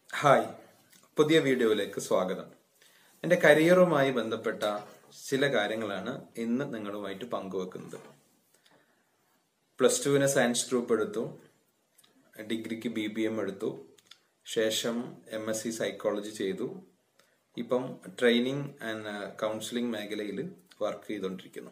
hi പുതിയ വീഡിയോയിലേക്ക് സ്വാഗതം എൻ്റെ കരിയറുമായി ബന്ധപ്പെട്ട ചില കാര്യങ്ങളാണ് ഇന്ന് നിങ്ങളുമായിട്ട് പങ്കുവെക്കുന്നത് പ്ലസ് ടുവിന് സയൻസ് ഗ്രൂപ്പ് എടുത്തു ഡിഗ്രിക്ക് ബി ബി എം എടുത്തു ശേഷം എം എസ് സി സൈക്കോളജി ചെയ്തു ഇപ്പം ട്രെയിനിങ് ആൻഡ് കൗൺസിലിംഗ് മേഖലയിൽ വർക്ക് ചെയ്തുകൊണ്ടിരിക്കുന്നു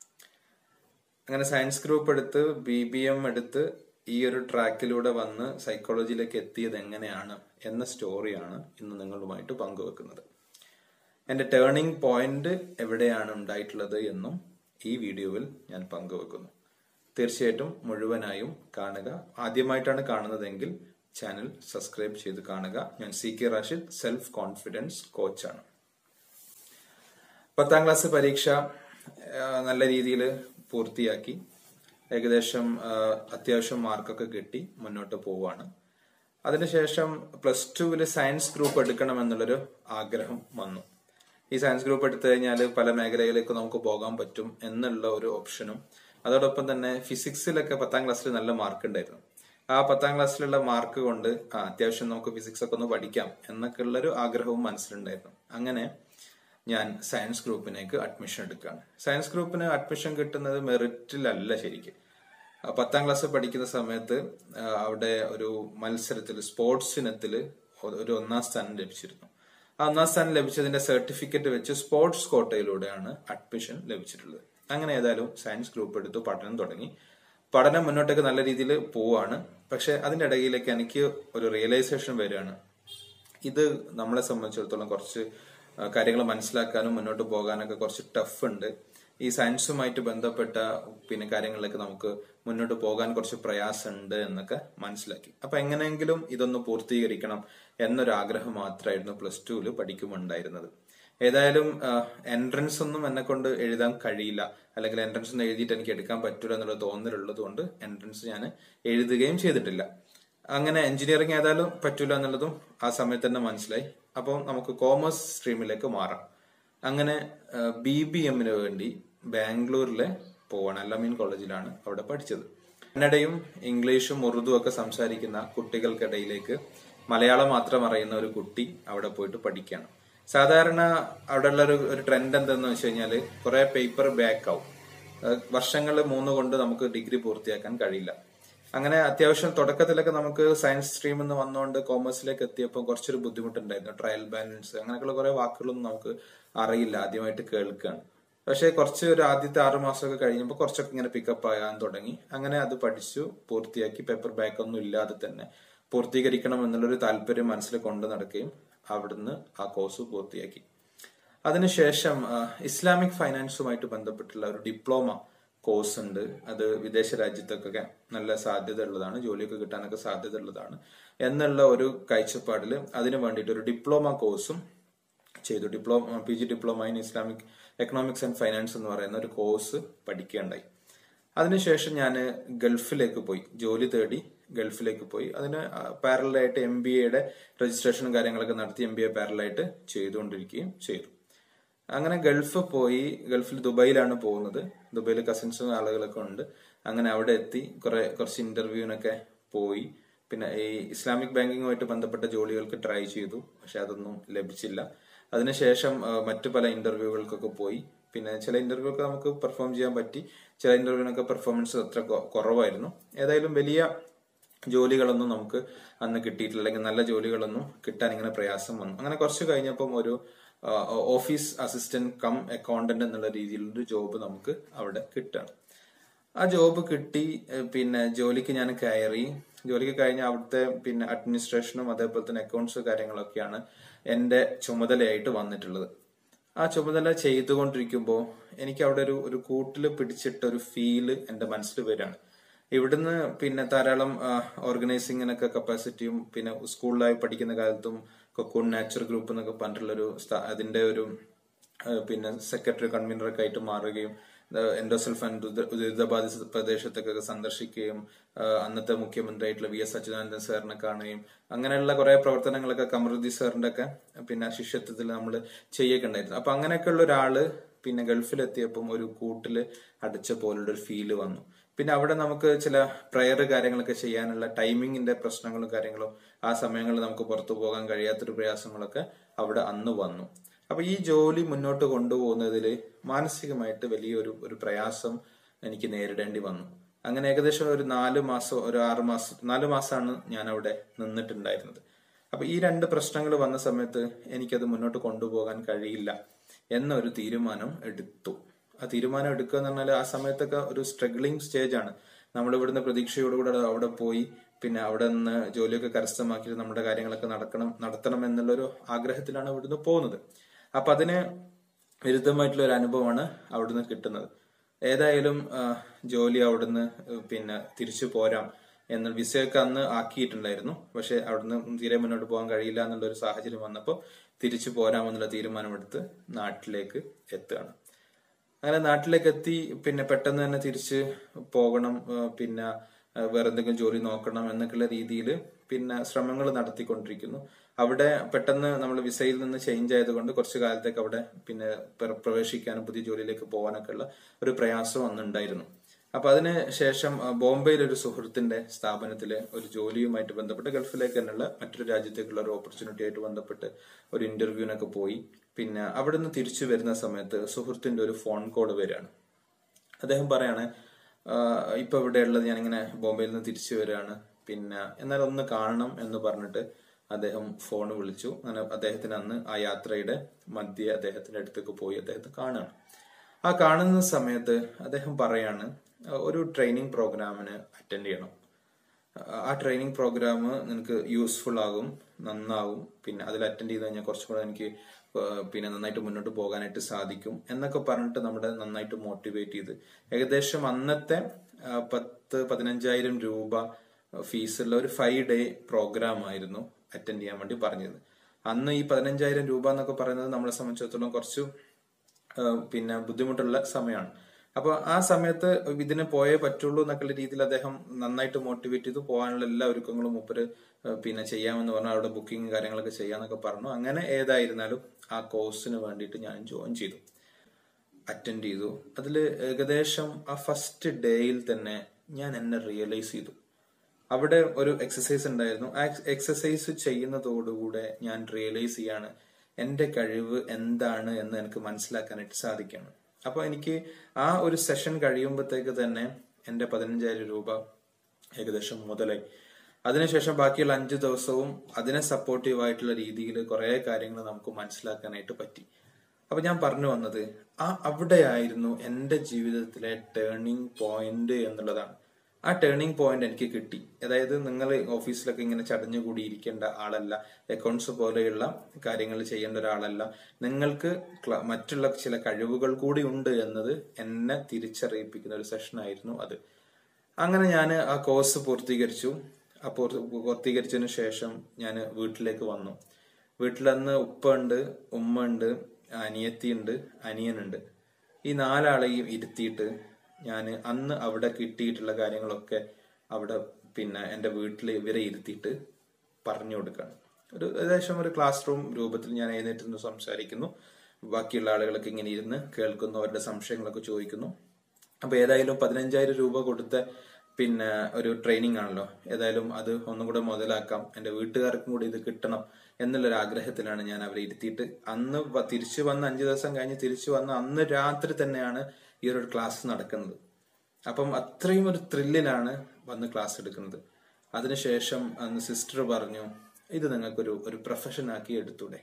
അങ്ങനെ സയൻസ് ഗ്രൂപ്പ് എടുത്ത് ബി ബി എം എടുത്ത് ഈ ഒരു ട്രാക്കിലൂടെ വന്ന് സൈക്കോളജിയിലേക്ക് എത്തിയത് എങ്ങനെയാണ് എന്ന സ്റ്റോറിയാണ് ഇന്ന് നിങ്ങളുമായിട്ട് പങ്കുവെക്കുന്നത് എൻ്റെ ടേണിംഗ് പോയിന്റ് എവിടെയാണ് ഉണ്ടായിട്ടുള്ളത് എന്നും ഈ വീഡിയോയിൽ ഞാൻ പങ്കുവെക്കുന്നു തീർച്ചയായിട്ടും മുഴുവനായും കാണുക ആദ്യമായിട്ടാണ് കാണുന്നതെങ്കിൽ ചാനൽ സബ്സ്ക്രൈബ് ചെയ്ത് കാണുക ഞാൻ C K Rashid self confidence കോച്ചാണ് പത്താം ക്ലാസ് പരീക്ഷ ആ, നല്ല രീതിയിൽ പൂർത്തിയാക്കി ഏകദേശം ആ, അത്യാവശ്യം മാർക്കൊക്കെ കിട്ടി മുന്നോട്ട് പോവാണ് അതിനുശേഷം പ്ലസ് ടുവിൽ സയൻസ് ഗ്രൂപ്പ് എടുക്കണം എന്നുള്ളൊരു ആഗ്രഹം വന്നു ഈ സയൻസ് ഗ്രൂപ്പ് എടുത്തു കഴിഞ്ഞാൽ പല മേഖലയിലേക്ക് നമുക്ക് പോകാൻ പറ്റും എന്നുള്ള ഒരു ഓപ്ഷനും അതോടൊപ്പം തന്നെ ഫിസിക്സിലൊക്കെ പത്താം ക്ലാസ്സിൽ നല്ല മാർക്ക് ഉണ്ടായിരുന്നു ആ പത്താം ക്ലാസ്സിലുള്ള മാർക്ക് കൊണ്ട് ആ അത്യാവശ്യം നമുക്ക് ഫിസിക്സ് ഒക്കെ ഒന്ന് പഠിക്കാം എന്നൊക്കെ ഉള്ളൊരു ആഗ്രഹവും മനസ്സിലുണ്ടായിരുന്നു അങ്ങനെ ഞാൻ സയൻസ് ഗ്രൂപ്പിലേക്ക് അഡ്മിഷൻ എടുക്കുകയാണ് സയൻസ് ഗ്രൂപ്പിന് അഡ്മിഷൻ കിട്ടുന്നത് മെറിറ്റിലല്ല ശരിക്കും ആ, പത്താം ക്ലാസ് പഠിക്കുന്ന സമയത്ത് ആ, അവിടെ ഒരു മത്സരത്തിൽ സ്പോർട്സ് ഇനത്തിൽ ഒരു ഒന്നാം സ്ഥാനം ലഭിച്ചിരുന്നു ആ ഒന്നാം സ്ഥാനം ലഭിച്ചതിന്റെ സർട്ടിഫിക്കറ്റ് വെച്ച് സ്പോർട്സ് കോട്ടയിലൂടെയാണ് അഡ്മിഷൻ ലഭിച്ചിട്ടുള്ളത് അങ്ങനെ ഏതായാലും സയൻസ് ഗ്രൂപ്പ് എടുത്തു പഠനം തുടങ്ങി പഠനം മുന്നോട്ടേക്ക് നല്ല രീതിയിൽ പോവാണ് പക്ഷെ അതിന്റെ ഇടയിലേക്ക് എനിക്ക് ഒരു റിയലൈസേഷൻ വരികയാണ് ഇത് നമ്മളെ സംബന്ധിച്ചിടത്തോളം കുറച്ച് കാര്യങ്ങൾ മനസ്സിലാക്കാനും മുന്നോട്ട് പോകാനൊക്കെ കുറച്ച് ടഫ് ഉണ്ട് ഈ സയൻസുമായിട്ട് ബന്ധപ്പെട്ട പിന്നെ കാര്യങ്ങളിലേക്ക് നമുക്ക് മുന്നോട്ട് പോകാൻ കുറച്ച് പ്രയാസമുണ്ട് എന്നൊക്കെ മനസ്സിലാക്കി അപ്പൊ എങ്ങനെയെങ്കിലും ഇതൊന്ന് പൂർത്തീകരിക്കണം എന്നൊരു ആഗ്രഹം മാത്രമായിരുന്നു പ്ലസ് ടുവിൽ പഠിക്കുമുണ്ടായിരുന്നത് ഏതായാലും എൻട്രൻസ് ഒന്നും എന്നെ കൊണ്ട് എഴുതാൻ കഴിയില്ല അല്ലെങ്കിൽ എൻട്രൻസ് ഒന്നും എഴുതിയിട്ട് എനിക്ക് എടുക്കാൻ പറ്റൂല എന്നുള്ള തോന്നലുള്ളത് കൊണ്ട് എൻട്രൻസ് ഞാൻ എഴുതുകയും ചെയ്തിട്ടില്ല അങ്ങനെ എഞ്ചിനീയറിംഗ് ഏതായാലും പറ്റൂല എന്നുള്ളതും ആ സമയത്ത് തന്നെ മനസ്സിലായി അപ്പോൾ നമുക്ക് കോമേഴ്സ് സ്ട്രീമിലേക്ക് മാറാം അങ്ങനെ ബി ബി എമ്മിന് വേണ്ടി ബാംഗ്ലൂരിലെ പോവാണ് അല്ലമീൻ കോളേജിലാണ് അവിടെ പഠിച്ചത് കന്നഡയും ഇംഗ്ലീഷും ഉറുദു ഒക്കെ സംസാരിക്കുന്ന കുട്ടികൾക്കിടയിലേക്ക് മലയാളം മാത്രം അറിയുന്ന ഒരു കുട്ടി അവിടെ പോയിട്ട് പഠിക്കുകയാണ് സാധാരണ അവിടെയുള്ള ഒരു ഒരു ട്രെൻഡ് എന്തെന്ന് വെച്ച് കഴിഞ്ഞാൽ കുറെ പേപ്പർ ബാക്ക് ആവും വർഷങ്ങൾ മൂന്ന് കൊണ്ട് നമുക്ക് ഡിഗ്രി പൂർത്തിയാക്കാൻ കഴിയില്ല അങ്ങനെ അത്യാവശ്യം തുടക്കത്തിലൊക്കെ നമുക്ക് സയൻസ് സ്ട്രീം എന്ന് വന്നുകൊണ്ട് കോമേഴ്സിലേക്ക് എത്തിയപ്പോൾ കുറച്ചൊരു ബുദ്ധിമുട്ടുണ്ടായിരുന്നു ട്രയൽ ബാലൻസ് അങ്ങനെയൊക്കെയുള്ള കുറെ വാക്കുകളൊന്നും നമുക്ക് അറിയില്ല ആദ്യമായിട്ട് കേൾക്കുകയാണ് പക്ഷെ കുറച്ച് ഒരു ആദ്യത്തെ ആറു മാസമൊക്കെ കഴിഞ്ഞപ്പോൾ കുറച്ചൊക്കെ ഇങ്ങനെ പിക്കപ്പ് ആകാൻ തുടങ്ങി അങ്ങനെ അത് പഠിച്ചു പൂർത്തിയാക്കി പേപ്പർ ബാക്ക് ഒന്നും ഇല്ലാതെ തന്നെ പൂർത്തീകരിക്കണം എന്നുള്ളൊരു താല്പര്യം മനസ്സിൽ കൊണ്ടു നടക്കുകയും അവിടുന്ന് ആ കോഴ്സ് പൂർത്തിയാക്കി അതിനുശേഷം ആ, ഇസ്ലാമിക് ഫൈനാൻസുമായിട്ട് ബന്ധപ്പെട്ടുള്ള ഒരു ഡിപ്ലോമ കോഴ്സ് ഉണ്ട് അത് വിദേശ രാജ്യത്തൊക്കെ നല്ല സാധ്യത ഉള്ളതാണ് ജോലിയൊക്കെ കിട്ടാനൊക്കെ സാധ്യത ഉള്ളതാണ് എന്നുള്ള ഒരു കാഴ്ചപ്പാടിൽ അതിനു വേണ്ടിയിട്ട് ഒരു ഡിപ്ലോമ കോഴ്സും ചെയ്തു diploma P G diploma in Islamic economics and finance എന്ന് പറയുന്ന ഒരു കോഴ്സ് പഠിക്കുകയുണ്ടായി അതിനുശേഷം ഞാൻ ഗൾഫിലേക്ക് പോയി ജോലി തേടി ഗൾഫിലേക്ക് പോയി അതിന് പാരലായിട്ട് എം ബി എയുടെ രജിസ്ട്രേഷനും കാര്യങ്ങളൊക്കെ നടത്തി എം ബി എ പാരലായിട്ട് ചെയ്തുകൊണ്ടിരിക്കുകയും ചെയ്തു അങ്ങനെ ഗൾഫ് പോയി ഗൾഫിൽ ദുബായിലാണ് പോകുന്നത് ദുബായിൽ കസിൻസും ആളുകളൊക്കെ ഉണ്ട് അങ്ങനെ അവിടെ എത്തി കുറെ കുറച്ച് ഇന്റർവ്യൂവിനൊക്കെ പോയി പിന്നെ ഈ ഇസ്ലാമിക് ബാങ്കിങ്ങുമായിട്ട് ബന്ധപ്പെട്ട ജോലികൾക്ക് ട്രൈ ചെയ്തു പക്ഷെ അതൊന്നും ലഭിച്ചില്ല അതിനുശേഷം ആ, മറ്റു പല ഇന്റർവ്യൂകൾക്കൊക്കെ പോയി പിന്നെ ചില ഇന്റർവ്യൂ ഒക്കെ നമുക്ക് പെർഫോം ചെയ്യാൻ പറ്റി ചില ഇന്റർവ്യൂവിനൊക്കെ പെർഫോമൻസ് അത്ര കൊ- കുറവായിരുന്നു ഏതായാലും വലിയ ജോലികളൊന്നും നമുക്ക് അന്ന് കിട്ടിയിട്ടില്ല അല്ലെങ്കിൽ നല്ല ജോലികളൊന്നും കിട്ടാൻ ഇങ്ങനെ പ്രയാസം വന്നു അങ്ങനെ കുറച്ച് കഴിഞ്ഞപ്പം ഒരു ആ, ഓഫീസ് അസിസ്റ്റന്റ് കം അക്കൗണ്ടന്റ് എന്നുള്ള രീതിയിലൊരു ജോബ് നമുക്ക് അവിടെ കിട്ടുകയാണ് ആ ജോബ് കിട്ടി ഏഹ് പിന്നെ ജോലിക്ക് ഞാൻ കയറി ജോലിക്ക് കഴിഞ്ഞ അവിടുത്തെ പിന്നെ അഡ്മിനിസ്ട്രേഷനും അതേപോലെ തന്നെ അക്കൗണ്ട്സ് കാര്യങ്ങളൊക്കെയാണ് എന്റെ ചുമതലയായിട്ട് വന്നിട്ടുള്ളത് ആ ചുമതല ചെയ്തുകൊണ്ടിരിക്കുമ്പോൾ എനിക്ക് അവിടെ ഒരു ഒരു കൂട്ടിൽ പിടിച്ചിട്ട ഒരു ഫീല് എന്റെ മനസ്സിൽ വരികയാണ് ഇവിടുന്ന് പിന്നെ ധാരാളം ഓർഗനൈസിങ്ങിനൊക്കെ കപ്പാസിറ്റിയും പിന്നെ സ്കൂളിലായി പഠിക്കുന്ന കാലത്തും കൊക്കൂൺ നാച്ചുറൽ ഗ്രൂപ്പ് എന്നൊക്കെ പറഞ്ഞിട്ടുള്ളൊരു സ്ഥാ- അതിന്റെ ഒരു ആ, പിന്നെ സെക്രട്ടറി കൺവീനറൊക്കെ ആയിട്ട് മാറുകയും എൻഡോസൽഫ് ആൻഡ് ദുരിതബാധിത പ്രദേശത്തൊക്കെ സന്ദർശിക്കുകയും ആ, അന്നത്തെ മുഖ്യമന്ത്രിയായിട്ടുള്ള വി എസ് അച്യുതാനന്ദൻ സാറിനെ കാണുകയും അങ്ങനെയുള്ള കുറെ പ്രവർത്തനങ്ങളൊക്കെ കമറുദ്ദീൻ സാറിന്റെ ഒക്കെ പിന്നെ ശിഷ്യത്വത്തിൽ നമ്മൾ ചെയ്യൊക്കെ ഉണ്ടായിരുന്നു അപ്പൊ അങ്ങനെയൊക്കെയുള്ള ഒരാള് പിന്നെ ഗൾഫിലെത്തിയപ്പം ഒരു കൂട്ടില് അടിച്ച പോലുള്ള ഒരു ഫീല് വന്നു പിന്നെ അവിടെ നമുക്ക് ചില പ്രയർ കാര്യങ്ങളൊക്കെ ചെയ്യാനുള്ള ടൈമിങ്ങിന്റെ പ്രശ്നങ്ങളും കാര്യങ്ങളും ആ സമയങ്ങളിൽ നമുക്ക് പുറത്തു പോകാൻ കഴിയാത്തൊരു പ്രയാസങ്ങളൊക്കെ അവിടെ അന്ന് വന്നു അപ്പൊ ഈ ജോലി മുന്നോട്ട് കൊണ്ടുപോകുന്നതിൽ മാനസികമായിട്ട് വലിയൊരു ഒരു പ്രയാസം എനിക്ക് നേരിടേണ്ടി വന്നു അങ്ങനെ ഏകദേശം ഒരു നാല് മാസം ഒരു ആറ് മാസം നാല് മാസമാണ് ഞാൻ അവിടെ നിന്നിട്ടുണ്ടായിരുന്നത് അപ്പൊ ഈ രണ്ട് പ്രശ്നങ്ങൾ വന്ന സമയത്ത് എനിക്കത് മുന്നോട്ട് കൊണ്ടുപോകാൻ കഴിയില്ല എന്നൊരു തീരുമാനം എടുത്തു ആ തീരുമാനം എടുക്കുക എന്ന് പറഞ്ഞാൽ ആ സമയത്തൊക്കെ ഒരു സ്ട്രഗ്ലിംഗ് സ്റ്റേജ് ആണ് നമ്മൾ ഇവിടുന്ന് പ്രതീക്ഷയോടുകൂടെ അവിടെ പോയി പിന്നെ അവിടെ നിന്ന് ജോലിയൊക്കെ കരസ്ഥമാക്കിയിട്ട് നമ്മുടെ കാര്യങ്ങളൊക്കെ നടക്കണം നടത്തണം എന്നുള്ളൊരു ആഗ്രഹത്തിലാണ് ഇവിടുന്ന് പോകുന്നത് അപ്പൊ അതിന് വിരുദ്ധമായിട്ടുള്ള ഒരു അനുഭവമാണ് അവിടുന്ന് കിട്ടുന്നത് ഏതായാലും ആ, ജോലി അവിടുന്ന് പിന്നെ തിരിച്ചു പോരാം എന്ന വിസയൊക്കെ അന്ന് ആക്കിയിട്ടുണ്ടായിരുന്നു പക്ഷെ അവിടുന്ന് തീരെ മുന്നോട്ട് പോകാൻ കഴിയില്ല എന്നുള്ള ഒരു സാഹചര്യം വന്നപ്പോൾ തിരിച്ചു പോരാമെന്നുള്ള തീരുമാനമെടുത്ത് നാട്ടിലേക്ക് എത്തുകയാണ് അങ്ങനെ നാട്ടിലേക്ക് എത്തി പിന്നെ പെട്ടെന്ന് തന്നെ തിരിച്ച് പോകണം ആ, പിന്നെ ആ, വേറെ എന്തെങ്കിലും ജോലി നോക്കണം എന്നൊക്കെയുള്ള രീതിയിൽ പിന്നെ ശ്രമങ്ങൾ നടത്തിക്കൊണ്ടിരിക്കുന്നു അവിടെ പെട്ടെന്ന് നമ്മൾ വിസയിൽ നിന്ന് ചേഞ്ച് ആയതുകൊണ്ട് കുറച്ച് കാലത്തേക്ക് അവിടെ പിന്നെ പ്ര- പ്രവേശിക്കാനും പുതിയ ജോലിയിലേക്ക് പോകാനൊക്കെ ഉള്ള ഒരു പ്രയാസം അന്നുണ്ടായിരുന്നു അപ്പൊ അതിന് ശേഷം ആ, ബോംബെയിലെ ഒരു സുഹൃത്തിന്റെ സ്ഥാപനത്തിലെ ഒരു ജോലിയുമായിട്ട് ബന്ധപ്പെട്ട് ഗൾഫിലേക്ക് തന്നെയുള്ള മറ്റൊരു രാജ്യത്തേക്കുള്ള ഒരു ഓപ്പർച്യൂണിറ്റി ആയിട്ട് ബന്ധപ്പെട്ട് ഒരു ഇന്റർവ്യൂവിനൊക്കെ പോയി പിന്നെ അവിടെ നിന്ന് തിരിച്ചു വരുന്ന സമയത്ത് സുഹൃത്തിന്റെ ഒരു ഫോൺ കോൾ വരികയാണ് അദ്ദേഹം പറയാണ് "ആഹ് ഇപ്പൊ ഇവിടെ ഉള്ളത് ഞാനിങ്ങനെ ബോംബെയിൽ നിന്ന് തിരിച്ചു വരികയാണ് പിന്നെ എന്നാൽ ഒന്ന് കാണണം എന്ന് പറഞ്ഞിട്ട് അദ്ദേഹം ഫോൺ വിളിച്ചു അങ്ങനെ അദ്ദേഹത്തിന് അന്ന് ആ യാത്രയുടെ മധ്യ അദ്ദേഹത്തിന്റെ അടുത്തേക്ക് പോയി അദ്ദേഹത്തെ കാണുകയാണ് ആ കാണുന്ന സമയത്ത് അദ്ദേഹം പറയാണ് "ആഹ് ഒരു ട്രെയിനിങ് പ്രോഗ്രാമിന് അറ്റൻഡ് ചെയ്യണം ആ ട്രെയിനിങ് പ്രോഗ്രാം നിനക്ക് യൂസ്ഫുൾ ആകും നന്നാവും പിന്നെ അതിൽ അറ്റൻഡ് ചെയ്ത് കഴിഞ്ഞാൽ കുറച്ചും കൂടെ എനിക്ക് ഏഹ് പിന്നെ നന്നായിട്ട് മുന്നോട്ട് പോകാനായിട്ട് സാധിക്കും എന്നൊക്കെ പറഞ്ഞിട്ട് നമ്മുടെ നന്നായിട്ട് മോട്ടിവേറ്റ് ചെയ്ത് ഏകദേശം അന്നത്തെ ആ, പത്ത് പതിനഞ്ചായിരം രൂപ ഫീസുള്ള ഒരു ഫൈവ് ഡേ പ്രോഗ്രാം ആയിരുന്നു അറ്റൻഡ് ചെയ്യാൻ വേണ്ടി പറഞ്ഞത് അന്ന് ഈ പതിനഞ്ചായിരം രൂപ എന്നൊക്കെ പറയുന്നത് നമ്മളെ സംബന്ധിച്ചിടത്തോളം കുറച്ചു ഏഹ് പിന്നെ ബുദ്ധിമുട്ടുള്ള സമയമാണ് അപ്പൊ ആ സമയത്ത് ഇതിന് പോയേ പറ്റുള്ളൂ എന്നൊക്കെയുള്ള രീതിയിൽ അദ്ദേഹം നന്നായിട്ട് മോട്ടിവേറ്റ് ചെയ്തു പോകാനുള്ള എല്ലാ ഒരുക്കങ്ങളും മൂപ്പര് ഏഹ് പിന്നെ ചെയ്യാമെന്ന് പറഞ്ഞു അവിടെ ബുക്കിംഗ് കാര്യങ്ങളൊക്കെ ചെയ്യാന്നൊക്കെ പറഞ്ഞു അങ്ങനെ ഏതായിരുന്നാലും ആ കോഴ്സിന് വേണ്ടിയിട്ട് ഞാൻ ജോയിൻ ചെയ്തു അറ്റൻഡ് ചെയ്തു അതിൽ ഏകദേശം ആ ഫസ്റ്റ് ഡേയിൽ തന്നെ ഞാൻ എന്നെ റിയലൈസ് ചെയ്തു അവിടെ ഒരു എക്സസൈസ് ഉണ്ടായിരുന്നു ആ എക്സസൈസ് ചെയ്യുന്നതോടുകൂടെ ഞാൻ റിയലൈസ് ചെയ്യാണ് എന്റെ കഴിവ് എന്താണ് എന്ന് എനിക്ക് മനസ്സിലാക്കാനായിട്ട് സാധിക്കുകയാണ് അപ്പൊ എനിക്ക് ആ ഒരു സെഷൻ കഴിയുമ്പോഴത്തേക്ക് തന്നെ എന്റെ പതിനഞ്ചായിരം രൂപ ഏകദേശം മുതലായി അതിനുശേഷം ബാക്കിയുള്ള അഞ്ചു ദിവസവും അതിനെ സപ്പോർട്ടീവ് ആയിട്ടുള്ള രീതിയിൽ കുറെ കാര്യങ്ങൾ നമുക്ക് മനസ്സിലാക്കാനായിട്ട് പറ്റി അപ്പൊ ഞാൻ പറഞ്ഞു വന്നത് ആ അവിടെയായിരുന്നു എന്റെ ജീവിതത്തിലെ ടേണിംഗ് പോയിന്റ് എന്നുള്ളതാണ് ആ ടേണിംഗ് പോയിന്റ് എനിക്ക് കിട്ടി അതായത് നിങ്ങൾ ഓഫീസിലൊക്കെ ഇങ്ങനെ ചടഞ്ഞുകൂടി ഇരിക്കേണ്ട ആളല്ല അക്കൗണ്ട്സ് പോലെയുള്ള കാര്യങ്ങൾ ചെയ്യേണ്ട ഒരാളല്ല നിങ്ങൾക്ക് ക്ല- മറ്റുള്ള ചില കഴിവുകൾ കൂടി ഉണ്ട് എന്നത് എന്നെ തിരിച്ചറിയിപ്പിക്കുന്ന ഒരു സെഷൻ ആയിരുന്നു അത് അങ്ങനെ ഞാൻ ആ കോഴ്സ് പൂർത്തീകരിച്ചു ആ പൂർത്തി- പൂർത്തീകരിച്ചതിന് ശേഷം ഞാൻ വീട്ടിലേക്ക് വന്നു വീട്ടിലന്ന് ഉപ്പ ഉണ്ട് ഉമ്മ ഉണ്ട് അനിയത്തി ഉണ്ട് അനിയനുണ്ട് ഈ നാലാളെയും ഇരുത്തിയിട്ട് ഞാൻ അന്ന് അവിടെ കിട്ടിയിട്ടുള്ള കാര്യങ്ങളൊക്കെ അവിടെ പിന്നെ എൻ്റെ വീട്ടിൽ ഇവരെ ഇരുത്തിയിട്ട് പറഞ്ഞു കൊടുക്കുകയാണ് ഒരു ഏകദേശം ഒരു ക്ലാസ് റൂം രൂപത്തിൽ ഞാൻ എഴുന്നേറ്റ് നിന്ന് സംസാരിക്കുന്നു ബാക്കിയുള്ള ആളുകളൊക്കെ ഇങ്ങനെ ഇരുന്ന് കേൾക്കുന്നു അവരുടെ സംശയങ്ങളൊക്കെ ചോദിക്കുന്നു അപ്പൊ ഏതായാലും പതിനഞ്ചായിരം രൂപ കൊടുത്ത പിന്നെ ഒരു ട്രെയിനിങ് ആണല്ലോ ഏതായാലും അത് ഒന്നും കൂടെ മുതലാക്കാം എന്റെ വീട്ടുകാർക്കും കൂടി ഇത് കിട്ടണം എന്നുള്ളൊരു ആഗ്രഹത്തിലാണ് ഞാൻ അവരെ ഇരുത്തിയിട്ട് അന്ന് വ- തിരിച്ചു വന്ന് അഞ്ചു ദിവസം കഴിഞ്ഞ് തിരിച്ചു വന്ന അന്ന് രാത്രി തന്നെയാണ് ഈ ഒരു ക്ലാസ് നടക്കുന്നത് അപ്പം അത്രയും ഒരു ത്രില്ലിലാണ് വന്ന് ക്ലാസ് എടുക്കുന്നത് അതിനുശേഷം അന്ന് സിസ്റ്റർ പറഞ്ഞു ഇത് നിങ്ങൾക്കൊരു ഒരു പ്രൊഫഷൻ ആക്കി എടുത്തൂടെ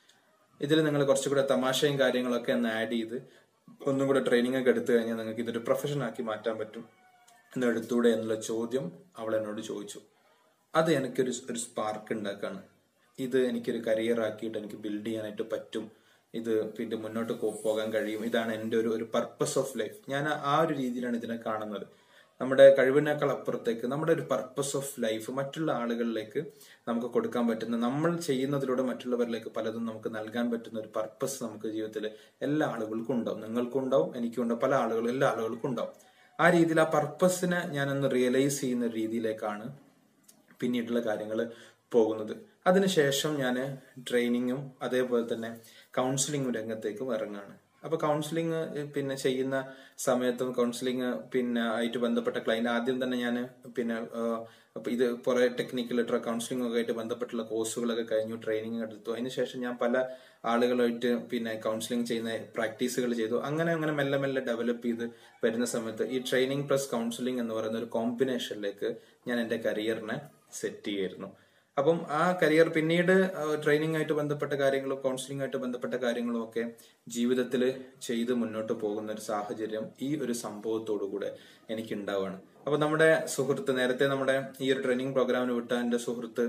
ഇതിൽ നിങ്ങൾ കുറച്ചുകൂടെ തമാശയും കാര്യങ്ങളൊക്കെ ഒന്ന് ആഡ് ചെയ്ത് ഒന്നും കൂടെ ട്രെയിനിങ് ഒക്കെ എടുത്തു കഴിഞ്ഞാൽ നിങ്ങൾക്ക് ഇതൊരു പ്രൊഫഷൻ ആക്കി മാറ്റാൻ പറ്റും എന്ന് എടുത്തൂടെ എന്നുള്ള ചോദ്യം അവൾ എന്നോട് ചോദിച്ചു അത് എനിക്കൊരു ഒരു സ്പാർക്ക് ഉണ്ടാക്കാണ് ഇത് എനിക്കൊരു കരിയർ ആക്കിയിട്ട് എനിക്ക് ബിൽഡ് ചെയ്യാനായിട്ട് പറ്റും ഇത് പിന്നെ മുന്നോട്ട് കൊ- പോകാൻ കഴിയും ഇതാണ് എൻ്റെ ഒരു ഒരു പർപ്പസ് ഓഫ് ലൈഫ് ഞാൻ ആ ഒരു രീതിയിലാണ് ഇതിനെ കാണുന്നത് നമ്മുടെ കഴിവിനേക്കാൾ അപ്പുറത്തേക്ക് നമ്മുടെ ഒരു പർപ്പസ് ഓഫ് ലൈഫ് മറ്റുള്ള ആളുകളിലേക്ക് നമുക്ക് കൊടുക്കാൻ പറ്റുന്ന നമ്മൾ ചെയ്യുന്നതിലൂടെ മറ്റുള്ളവരിലേക്ക് പലതും നമുക്ക് നൽകാൻ പറ്റുന്ന ഒരു പർപ്പസ് നമുക്ക് ജീവിതത്തിൽ എല്ലാ ആളുകൾക്കും ഉണ്ടാവും നിങ്ങൾക്കും ഉണ്ടാവും എനിക്കും ഉണ്ടാവും പല ആളുകളും എല്ലാ ആളുകൾക്കും ഉണ്ടാവും ആ രീതിയിൽ ആ പർപ്പസിനെ ഞാനൊന്ന് റിയലൈസ് ചെയ്യുന്ന രീതിയിലേക്കാണ് പിന്നീടുള്ള കാര്യങ്ങൾ പോകുന്നത് അതിനുശേഷം ഞാൻ ട്രെയിനിങ്ങും അതേപോലെ തന്നെ കൗൺസിലിംഗും രംഗത്തേക്കും ഇറങ്ങാണ് അപ്പൊ കൗൺസിലിംഗ് പിന്നെ ചെയ്യുന്ന സമയത്തും കൗൺസിലിംഗ് പിന്നെ ആയിട്ട് ബന്ധപ്പെട്ട ക്ലയന്റ് ആദ്യം തന്നെ ഞാൻ പിന്നെ ആ, അപ്പൊ ഇത് കുറെ ടെക്നിക്കൽ കൗൺസിലിംഗ് ഒക്കെ ആയിട്ട് ബന്ധപ്പെട്ടുള്ള കോഴ്സുകളൊക്കെ കഴിഞ്ഞു ട്രെയിനിങ് എടുത്തു അതിനുശേഷം ഞാൻ പല ആളുകളായിട്ട് പിന്നെ കൗൺസിലിംഗ് ചെയ്യുന്ന പ്രാക്ടീസുകൾ ചെയ്തു അങ്ങനെ അങ്ങനെ മെല്ലെ മെല്ലെ ഡെവലപ്പ് ചെയ്ത് വരുന്ന സമയത്ത് ഈ ട്രെയിനിങ് പ്ലസ് കൗൺസിലിംഗ് എന്ന് പറയുന്ന ഒരു കോമ്പിനേഷനിലേക്ക് ഞാൻ എന്റെ കരിയറിനെ സെറ്റ് ചെയ്യായിരുന്നു അപ്പം ആ കരിയർ പിന്നീട് ട്രെയിനിങ് ആയിട്ട് ബന്ധപ്പെട്ട കാര്യങ്ങളും കൗൺസിലിംഗ് ആയിട്ട് ബന്ധപ്പെട്ട കാര്യങ്ങളും ഒക്കെ ജീവിതത്തിൽ ചെയ്ത് മുന്നോട്ട് പോകുന്ന ഒരു സാഹചര്യം ഈ ഒരു സംഭവത്തോടു കൂടെ എനിക്ക് ഉണ്ടാവുകയാണ് അപ്പൊ നമ്മുടെ സുഹൃത്ത് നേരത്തെ നമ്മുടെ ഈ ഒരു ട്രെയിനിങ് പ്രോഗ്രാമിന് വിട്ട എന്റെ സുഹൃത്ത്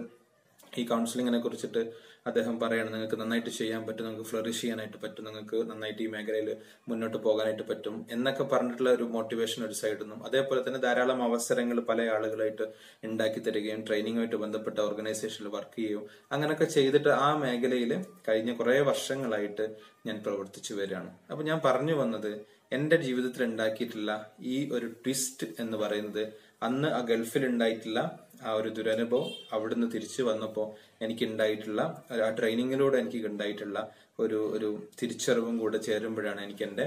ഈ കൗൺസിലിങ്ങിനെ കുറിച്ചിട്ട് അദ്ദേഹം പറയാണ് നിങ്ങൾക്ക് നന്നായിട്ട് ചെയ്യാൻ പറ്റും നിങ്ങൾക്ക് ഫ്ലറിഷ് ചെയ്യാനായിട്ട് പറ്റും നിങ്ങൾക്ക് നന്നായിട്ട് ഈ മേഖലയിൽ മുന്നോട്ട് പോകാനായിട്ട് പറ്റും എന്നൊക്കെ പറഞ്ഞിട്ടുള്ള ഒരു മോട്ടിവേഷൻ ഒരു സൈഡിൽ നിന്നും അതേപോലെ തന്നെ ധാരാളം അവസരങ്ങൾ പല ആളുകളായിട്ട് ഉണ്ടാക്കി തരികയും ട്രെയിനിങ്ങുമായിട്ട് ബന്ധപ്പെട്ട ഓർഗനൈസേഷനിൽ വർക്ക് ചെയ്യുകയും അങ്ങനെയൊക്കെ ചെയ്തിട്ട് ആ മേഖലയിൽ കഴിഞ്ഞ കുറെ വർഷങ്ങളായിട്ട് ഞാൻ പ്രവർത്തിച്ചു വരികയാണ് അപ്പൊ ഞാൻ പറഞ്ഞു വന്നത് എന്റെ ജീവിതത്തിൽ ഉണ്ടാക്കിയിട്ടുള്ള ഈ ഒരു ട്വിസ്റ്റ് എന്ന് പറയുന്നത് അന്ന് ആ ഗൾഫിൽ ഉണ്ടായിട്ടില്ല ആ ഒരു ദുരനുഭവം അവിടുന്ന് തിരിച്ചു വന്നപ്പോൾ എനിക്ക് ഉണ്ടായിട്ടുള്ള ആ ട്രെയിനിങ്ങിലൂടെ എനിക്ക് ഉണ്ടായിട്ടുള്ള ഒരു ഒരു തിരിച്ചറിവും കൂടെ ചേരുമ്പോഴാണ് എനിക്ക് എന്റെ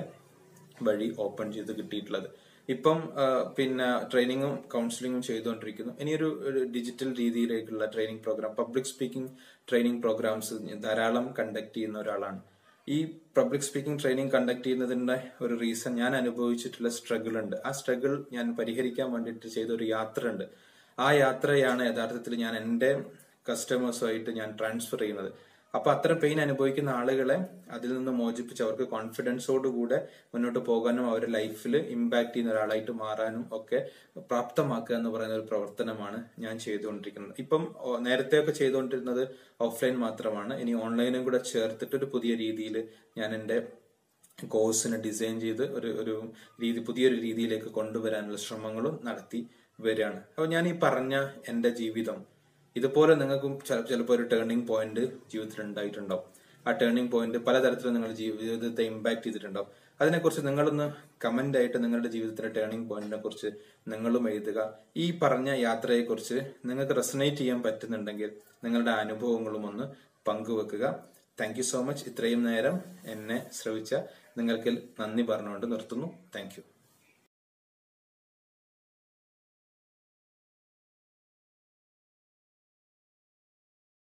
വഴി ഓപ്പൺ ചെയ്ത് കിട്ടിയിട്ടുള്ളത് ഇപ്പം ആ, പിന്നെ ട്രെയിനിങ്ങും കൗൺസിലിങ്ങും ചെയ്തുകൊണ്ടിരിക്കുന്നു ഇനിയൊരു ഒരു ഡിജിറ്റൽ രീതിയിലേക്കുള്ള training programme public speaking training programmes ധാരാളം കണ്ടക്ട് ചെയ്യുന്ന ഒരാളാണ് ഈ പബ്ലിക് സ്പീക്കിംഗ് ട്രെയിനിങ് കണ്ടക്ട് ചെയ്യുന്നതിന്റെ ഒരു റീസൺ ഞാൻ അനുഭവിച്ചിട്ടുള്ള സ്ട്രഗിൾ ഉണ്ട് ആ സ്ട്രഗിൾ ഞാൻ പരിഹരിക്കാൻ വേണ്ടിയിട്ട് ചെയ്ത ഒരു യാത്ര ഉണ്ട് ആ യാത്രയാണ് യഥാർത്ഥത്തിൽ ഞാൻ എന്റെ കസ്റ്റമേഴ്സുമായിട്ട് ഞാൻ ട്രാൻസ്ഫർ ചെയ്യുന്നത് അപ്പൊ അത്തരം പെയിൻ അനുഭവിക്കുന്ന ആളുകളെ അതിൽ നിന്ന് മോചിപ്പിച്ച് അവർക്ക് കോൺഫിഡൻസോടുകൂടെ മുന്നോട്ട് പോകാനും അവരുടെ ലൈഫിൽ ഇമ്പാക്ട് ചെയ്യുന്ന ഒരാളായിട്ട് മാറാനും ഒക്കെ പ്രാപ്തമാക്കുക എന്ന് പറയുന്ന ഒരു പ്രവർത്തനമാണ് ഞാൻ ചെയ്തുകൊണ്ടിരിക്കുന്നത് ഇപ്പം ഓ, നേരത്തെയൊക്കെ ചെയ്തുകൊണ്ടിരുന്നത് ഓഫ്ലൈൻ മാത്രമാണ് ഇനി ഓൺലൈനും കൂടെ ചേർത്തിട്ട് ഒരു പുതിയ രീതിയിൽ ഞാൻ എന്റെ കോഴ്സിനെ ഡിസൈൻ ചെയ്ത് ഒരു ഒരു രീതി പുതിയൊരു രീതിയിലേക്ക് കൊണ്ടുവരാനുള്ള ശ്രമങ്ങളും നടത്തി വരികയാണ് അപ്പൊ ഞാൻ ഈ പറഞ്ഞ എന്റെ ജീവിതം ഇതുപോലെ നിങ്ങൾക്കും ചിലപ്പോൾ ഒരു ടേണിംഗ് പോയിന്റ് ജീവിതത്തിൽ ഉണ്ടായിട്ടുണ്ടാവും ആ ടേണിംഗ് പോയിന്റ് പലതരത്തിൽ നിങ്ങളുടെ ജീവിതത്തെ ഇമ്പാക്ട് ചെയ്തിട്ടുണ്ടാവും അതിനെക്കുറിച്ച് നിങ്ങളൊന്ന് കമന്റ് ആയിട്ട് നിങ്ങളുടെ ജീവിതത്തിലെ ടേണിംഗ് പോയിന്റിനെ കുറിച്ച് നിങ്ങളും എഴുതുക ഈ പറഞ്ഞ യാത്രയെക്കുറിച്ച് നിങ്ങൾക്ക് റെസനേറ്റ് ചെയ്യാൻ പറ്റുന്നുണ്ടെങ്കിൽ നിങ്ങളുടെ അനുഭവങ്ങളും ഒന്ന് പങ്കുവെക്കുക താങ്ക് യു സോ മച്ച് ഇത്രയും നേരം എന്നെ ശ്രവിച്ച നിങ്ങൾക്ക് നന്ദി പറഞ്ഞുകൊണ്ട് നിർത്തുന്നു താങ്ക് യു